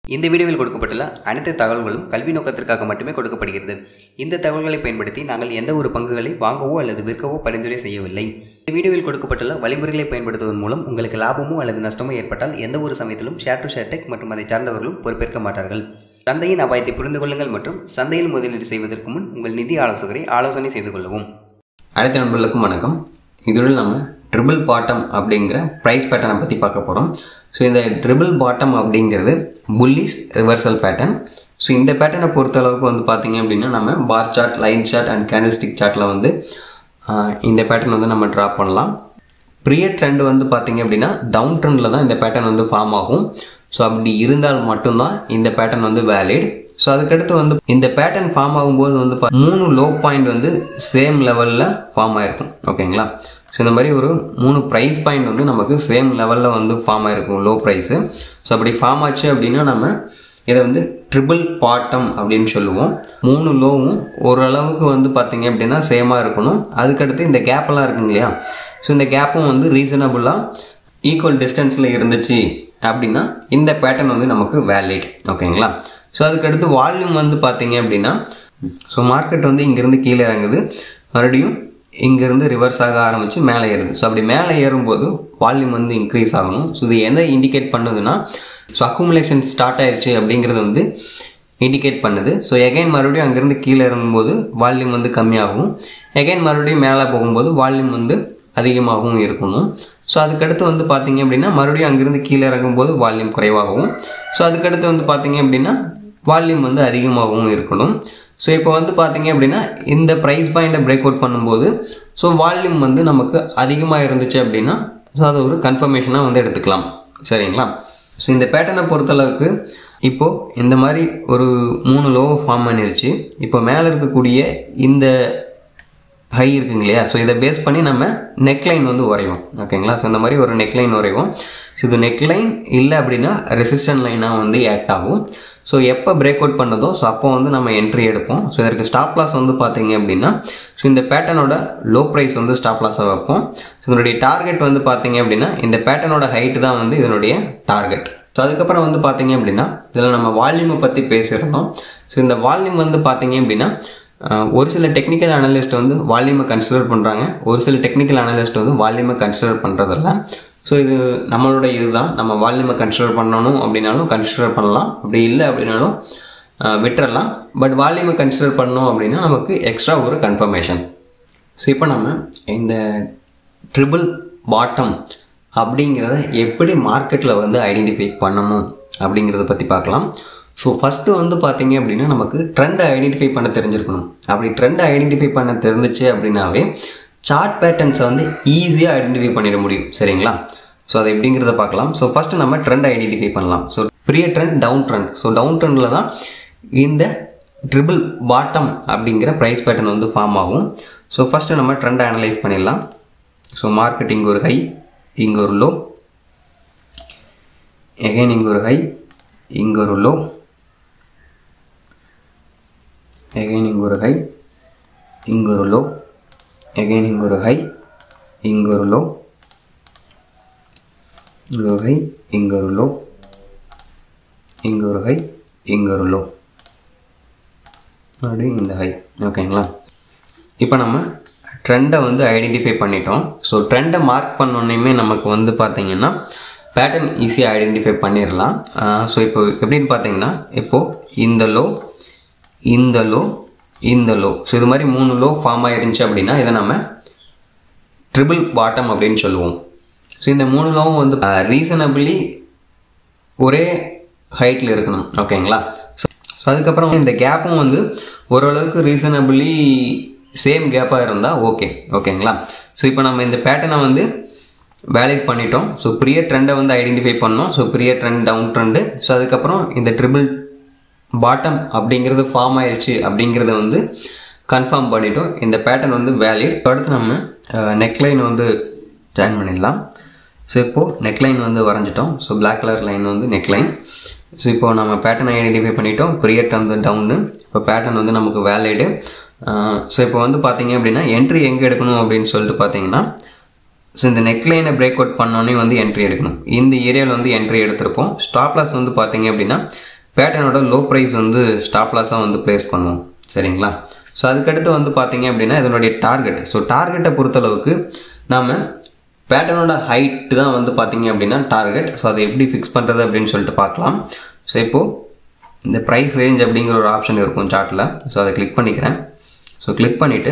இந்த வீடியோவில் கொடுக்கப்பட்டுள்ள அனைத்து தகவல்களும் கல்வி நோக்கத்திற்காக மட்டுமே கொடுக்கப்படுகிறது இந்த தகவல்களை பயன்படுத்தி நாங்கள் எந்த ஒரு பங்குகளை வாங்கவோ அல்லது விற்கவோ பரிந்துரை செய்யவில்லை இந்த வீடியோவில் கொடுக்கப்பட்டுள்ள வழிமுறைகளை பயன்படுத்துவதன் மூலம் உங்களுக்கு லாபமோ அல்லது நஷ்டமோ ஏற்பட்டால் எந்த ஒரு சமயத்திலும் ஷேர் டு ஷேர் டெக் மற்றும் அதை சார்ந்தவர்களும் பொறுப்பேற்க மாட்டார்கள் சந்தையின் அபாயத்தை புரிந்து கொள்ளுங்கள் மற்றும் சந்தையில் முதலீடு செய்வதற்கு முன் உங்கள் நிதி ஆலோசகரை ஆலோசனை செய்து கொள்ளவும் அனைத்து நண்பர்களுக்கும் வணக்கம் இதோடு நம்ம ட்ரிபிள் பாட்டம் அப்படிங்கிற ப்ரைஸ் பேட்டர்னை பற்றி பார்க்க போகிறோம் ஸோ இந்த ட்ரிபிள் பாட்டம் அப்படிங்கிறது புல்லிஸ் ரிவர்சல் பேட்டர்ன் ஸோ இந்த பேட்டர்னை பொறுத்த அளவுக்கு வந்து பார்த்தீங்க அப்படின்னா நம்ம bar chart line chart and candlestick சார்ட்டில் வந்து ஆஹ், இந்த பேட்டர்ன் வந்து நம்ம ட்ரா பண்ணலாம் ப்ரிய ட்ரெண்ட் வந்து பார்த்தீங்க அப்படின்னா டவுன் ட்ரெண்டில் தான் இந்த பேட்டர்ன் வந்து ஃபார்ம் ஆகும் ஸோ அப்படி இருந்தால் மட்டும்தான் இந்த பேட்டர்ன் வந்து வேலிட் ஸோ அதுக்கடுத்து வந்து இந்த பேட்டர்ன் ஃபார்ம் ஆகும்போது வந்து பா- மூணு லோ பாயிண்ட் வந்து சேம் லெவலில் ஃபார்ம் ஆயிருக்கும் ஓகேங்களா ஸோ இந்த மாதிரி ஒரு மூணு ப்ரைஸ் பாயிண்ட் வந்து நமக்கு சேம் லெவலில் வந்து ஃபார்ம் ஆயிருக்கும் லோ ப்ரைஸு ஸோ அப்படி ஃபார்ம் ஆச்சு அப்படின்னா நம்ம இதை வந்து ட்ரிபிள் பாட்டம் அப்படின்னு சொல்லுவோம் மூணு லோவும் ஓரளவுக்கு வந்து பார்த்தீங்க அப்படின்னா சேமாக இருக்கணும் அதுக்கடுத்து இந்த கேப்பெல்லாம் இருக்குங்க இல்லையா ஸோ இந்த கேப்பும் வந்து ரீசனபுளாக ஈக்குவல் டிஸ்டன்ஸில் இருந்துச்சு அப்படின்னா இந்த பேட்டர்ன் வந்து நமக்கு வேலிட் ஓகேங்களா ஸோ அதுக்கடுத்து வால்யூம் வந்து பார்த்தீங்க அப்படின்னா ஸோ மார்க்கெட் வந்து இங்கேருந்து கீழே இறங்குது மறுபடியும் இங்கேருந்து ரிவர்ஸ் ஆக ஆரம்பித்து மேலே ஏறுது ஸோ அப்படி மேலே ஏறும்போது வால்யூம் வந்து இன்க்ரீஸ் ஆகணும் ஸோ இது என்ன இண்டிகேட் பண்ணுதுன்னா ஸோ அக்குமுலேஷன் ஸ்டார்ட் ஆயிடுச்சு அப்படிங்கிறது வந்து இண்டிகேட் பண்ணுது ஸோ எகைன் மறுபடியும் அங்கேருந்து கீழே இறங்கும்போது வால்யூம் வந்து கம்மியாகும் எகைன் மறுபடியும் மேலே போகும்போது வால்யூம் வந்து அதிகமாகவும் இருக்கணும் ஸோ அதுக்கடுத்து வந்து பார்த்தீங்க அப்படின்னா மறுபடியும் அங்கேருந்து கீழே இறங்கும்போது வால்யூம் குறைவாகவும் ஸோ அதுக்கடுத்து வந்து பார்த்தீங்க அப்படின்னா வால்யூம் வந்து அதிகமாகவும் இருக்கணும் ஸோ இப்போ வந்து பார்த்தீங்க அப்படின்னா இந்த ப்ரைஸ் பாயிண்ட்டை பிரேக் அவுட் பண்ணும்போது ஸோ வால்யூம் வந்து நமக்கு அதிகமாக இருந்துச்சு அப்படின்னா ஸோ அது ஒரு கன்ஃபர்மேஷனாக வந்து எடுத்துக்கலாம் சரிங்களா ஸோ இந்த பேட்டர்னை பொறுத்தளவுக்கு இப்போது இந்த மாதிரி ஒரு மூணு லோ ஃபார்ம் பண்ணிருச்சு இப்போ மேலே இருக்கக்கூடிய இந்த ஹை இருக்குங்க இல்லையா ஸோ இதை பேஸ் பண்ணி நம்ம நெக்லைன் வந்து வரைவோம் ஓகேங்களா ஸோ இந்த மாதிரி ஒரு நெக்லைன் வரைவோம் ஸோ இது நெக்லைன் இல்லை அப்படின்னா ரெசிஸ்டன்ட் லைனாக வந்து ஆக்ட் ஆகும் ஸோ எப்போ பிரேக் அவுட் பண்ணதோ ஸோ அப்போ வந்து நம்ம என்ட்ரி எடுப்போம் ஸோ இதற்கு ஸ்டாப் லாஸ் வந்து பார்த்தீங்க அப்படின்னா ஸோ இந்த பேட்டர்னோட லோ ப்ரைஸ் வந்து ஸ்டாப் லாஸாக வைப்போம் ஸோ இதனுடைய டார்கெட் வந்து பார்த்தீங்க அப்படின்னா இந்த பேட்டர்னோட ஹைட்டு தான் வந்து இதனுடைய டார்கெட் ஸோ அதுக்கப்புறம் வந்து பார்த்தீங்க அப்படின்னா இதில் நம்ம வால்யூமை பற்றி பேசியிருந்தோம் ஸோ இந்த வால்யூம் வந்து பார்த்தீங்க அப்படின்னா அஹ், ஒரு சில டெக்னிக்கல் அனலிஸ்ட் வந்து வால்யூமை கன்சிடர் பண்ணுறாங்க ஒரு சில டெக்னிக்கல் அனலிஸ்ட் வந்து வால்யூமை கன்சிடர் பண்ணுறதில்ல ஸோ இது நம்மளோட இதுதான் நம்ம வால்யூமை கன்சிடர் பண்ணணும் அப்படின்னாலும் கன்சிடர் பண்ணலாம் அப்படி இல்லை அப்படின்னாலும் அஹ், விட்டுறலாம் பட் வால்யூமை கன்சிடர் பண்ணோம் அப்படின்னா நமக்கு எக்ஸ்ட்ரா ஒரு கன்ஃபர்மேஷன் ஸோ இப்போ நம்ம இந்த ட்ரிபிள் பாட்டம் அப்படிங்கிறத எப்படி மார்க்கெட்டில் வந்து ஐடென்டிஃபை பண்ணணும் அப்படிங்கிறத பற்றி பார்க்கலாம் ஸோ ஃபஸ்ட்டு வந்து பார்த்தீங்க அப்படின்னா நமக்கு ட்ரெண்டை ஐடென்டிஃபை பண்ண தெரிஞ்சிருக்கணும் அப்படி ட்ரெண்டை ஐடென்டிஃபை பண்ண தெரிஞ்சிச்சு அப்படின்னாவே சார்ட் பேட்டர்ன்ஸை வந்து ஈஸியாக ஐடென்டிஃபை பண்ணிட முடியும் சரிங்களா ஸோ அது எப்படிங்கிறத பார்க்கலாம் ஸோ ஃபஸ்ட்டு நம்ம ட்ரெண்ட் ஐடென்டிஃபை பண்ணலாம் so prior trend down trend so down ட்ரெண்டில் தான் இந்த ட்ரிபிள் பாட்டம் அப்படிங்கிற ப்ரைஸ் பேட்டர்ன் வந்து ஃபார்ம் ஆகும் ஸோ ஃபஸ்ட்டு நம்ம ட்ரெண்டை அனலைஸ் பண்ணிடலாம் ஸோ மார்க்கெட் இங்கே ஒரு ஹை இங்கே ஒரு லோ எகைன் இங்கே ஒரு ஹை இங்கே ஒரு லோ எகைன் இங்கே ஒரு ஹை இங்கே ஒரு லோ எகைன் இங்கே ஒரு ஹை இங்கே ஒரு லோ இங்கே ஒரு ஹை இங்கே ஒரு லோ இங்கே ஒரு ஹை இங்கே ஒரு லோ மறுபடியும் இந்த ஹை ஓகேங்களா இப்போ நம்ம ட்ரெண்டை வந்து ஐடென்டிஃபை பண்ணிட்டோம் ஸோ ட்ரெண்டை மார்க் பண்ணோன்னே நமக்கு வந்து பார்த்தீங்கன்னா பேட்டர்ன் ஈஸியாக ஐடென்டிஃபை பண்ணிடலாம் ஸோ இப்போ எப்படின்னு பார்த்தீங்கன்னா இப்போது இந்த லோ இந்த லோ இந்த லோ ஸோ இது மாதிரி மூணு லோ ஃபார்ம் ஆயிருந்துச்சு அப்படின்னா இதை நம்ம ட்ரிபிள் பாட்டம் அப்படின்னு சொல்லுவோம் ஸோ இந்த மூணு லோவும் வந்து ரீசனபிளி ஒரே ஹைட்டில் இருக்கணும் ஓகேங்களா ஸோ ஸோ அதுக்கப்புறம் இந்த கேப்பும் வந்து ஓரளவுக்கு ரீசனபிளி சேம் கேப்பாக இருந்தால் ஓகே ஓகேங்களா ஸோ இப்போ நம்ம இந்த பேட்டர்னை வந்து வேலிட் பண்ணிட்டோம் ஸோ ப்ரிய ட்ரெண்டை வந்து ஐடென்டிஃபை பண்ணோம் so prior trend down trend so அதுக்கப்புறம் இந்த ட்ரிபிள் பாட்டம் அப்படிங்கிறது ஃபார்ம் ஆயிடுச்சு அப்படிங்கிறத வந்து கன்ஃபார்ம் பண்ணிட்டோம் இந்த பேட்டர்ன் வந்து வேலிட் அடுத்து நம்ம நெக்லைன் வந்து ஜாயின் பண்ணிடலாம் ஸோ இப்போது நெக்லைன் வந்து வரைஞ்சிட்டோம் ஸோ Black கலர் லைன் வந்து நெக்லைன் ஸோ இப்போ நம்ம பேட்டர்னை ஐடென்டிஃபை பண்ணிட்டோம் ப்ரியட் வந்து டவுனு இப்போ பேட்டர்ன் வந்து நமக்கு வேலிடு ஸோ இப்போ வந்து பார்த்தீங்க அப்படின்னா என்ட்ரி எங்கே எடுக்கணும் அப்படின்னு சொல்லிட்டு பார்த்தீங்கன்னா ஸோ இந்த நெக்லைனை பிரேக் அவுட் பண்ணோன்னே வந்து என்ட்ரி எடுக்கணும் இந்த ஏரியாவில் வந்து என்ட்ரி எடுத்திருக்கோம் ஸ்டாப் லாஸ் வந்து பார்த்தீங்க அப்படின்னா பேட்டர்னோட லோ ப்ரைஸ் வந்து ஸ்டாப் லாஸாக வந்து ப்ளேஸ் பண்ணுவோம் சரிங்களா ஸோ அதுக்கடுத்து வந்து பார்த்தீங்க அப்படின்னா இதனுடைய டார்கெட் ஸோ டார்கெட்டை பொறுத்தளவுக்கு நாம் பேட்டர்னோட ஹைட்டு தான் வந்து பார்த்தீங்க அப்படின்னா டார்கெட் ஸோ அதை எப்படி ஃபிக்ஸ் பண்ணுறது அப்படின்னு சொல்லிட்டு பார்க்கலாம் ஸோ இப்போது இந்த ப்ரைஸ் ரேஞ்ச் அப்படிங்கிற ஒரு ஆப்ஷன் இருக்கும் சார்ட்டில் ஸோ அதை கிளிக் பண்ணிக்கிறேன் ஸோ கிளிக் பண்ணிவிட்டு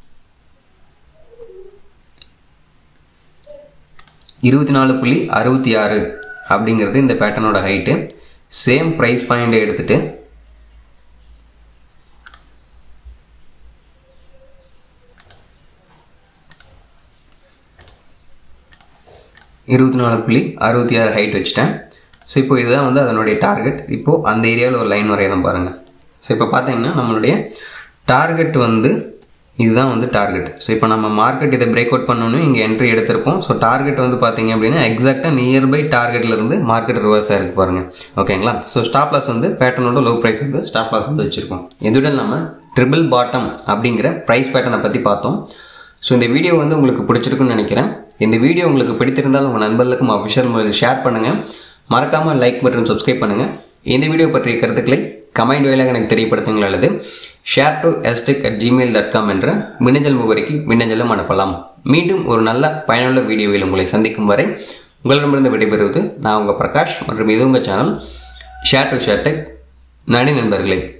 இருபத்தி நாலு புள்ளி அறுபத்தி ஆறு அப்படிங்கிறது இந்த பேட்டர்னோட ஹைட்டு சேம் ப்ரைஸ் பாயிண்டை எடுத்துகிட்டு இருபத்தி நாலு புள்ளி அறுபத்தி ஆறு ஹைட் வச்சுட்டேன் ஸோ இப்போ இதுதான் வந்து அதனுடைய டார்கெட் இப்போது அந்த ஏரியாவில் ஒரு லைன் வரையணும் பாருங்கள் ஸோ இப்போ பார்த்தீங்கன்னா நம்மளுடைய டார்கெட் வந்து இதுதான் வந்து டார்கெட் ஸோ இப்போ நம்ம மார்க்கெட் இதை பிரேக் அவுட் பண்ணணும் இங்கே என்ட்ரி எடுத்திருப்போம் ஸோ டார்கெட் வந்து பார்த்தீங்க அப்படின்னா எக்ஸாக்டாக நியர்பை டார்கெட்லேருந்து மார்க்கெட் ரிவர்ஸாக இருக்குது பாருங்கள் ஓகேங்களா ஸோ ஸ்டாப் லாஸ் வந்து பேட்டர்னோட லோ ப்ரைஸ் வந்து ஸ்டாப் லாஸ் வந்து வச்சுருக்கோம் இதுடன் நம்ம ட்ரிபிள் பாட்டம் அப்படிங்கிற ப்ரைஸ் பேட்டர்னை பற்றி பார்த்தோம் ஸோ இந்த வீடியோ வந்து உங்களுக்கு பிடிச்சிருக்குன்னு நினைக்கிறேன் இந்த வீடியோ உங்களுக்கு பிடித்திருந்தால் உங்கள் நண்பர்களுக்கும் அஃபிஷியல் முறையில் ஷேர் பண்ணுங்கள் மறக்காமல் லைக் மற்றும் சப்ஸ்கிரைப் பண்ணுங்கள் இந்த வீடியோ பற்றிய கருத்துக்களை கமெண்ட் வாயிலாக எனக்கு தெரியப்படுத்துங்கள் அல்லது ஷேர் டு எஸ்டிக் அட் ஜிமெயில் டாட் காம் என்ற மின்னஞ்சல் முகவரிக்கு மின்னஞ்சலும் அனுப்பலாம் மீண்டும் ஒரு நல்ல பயனுள்ள வீடியோவில் உங்களை சந்திக்கும் வரை உங்களிடமிருந்து விடைபெறுவது நான் உங்கள் பிரகாஷ் மற்றும் இது உங்கள் channel share to share tech நன்றி நண்பர்களே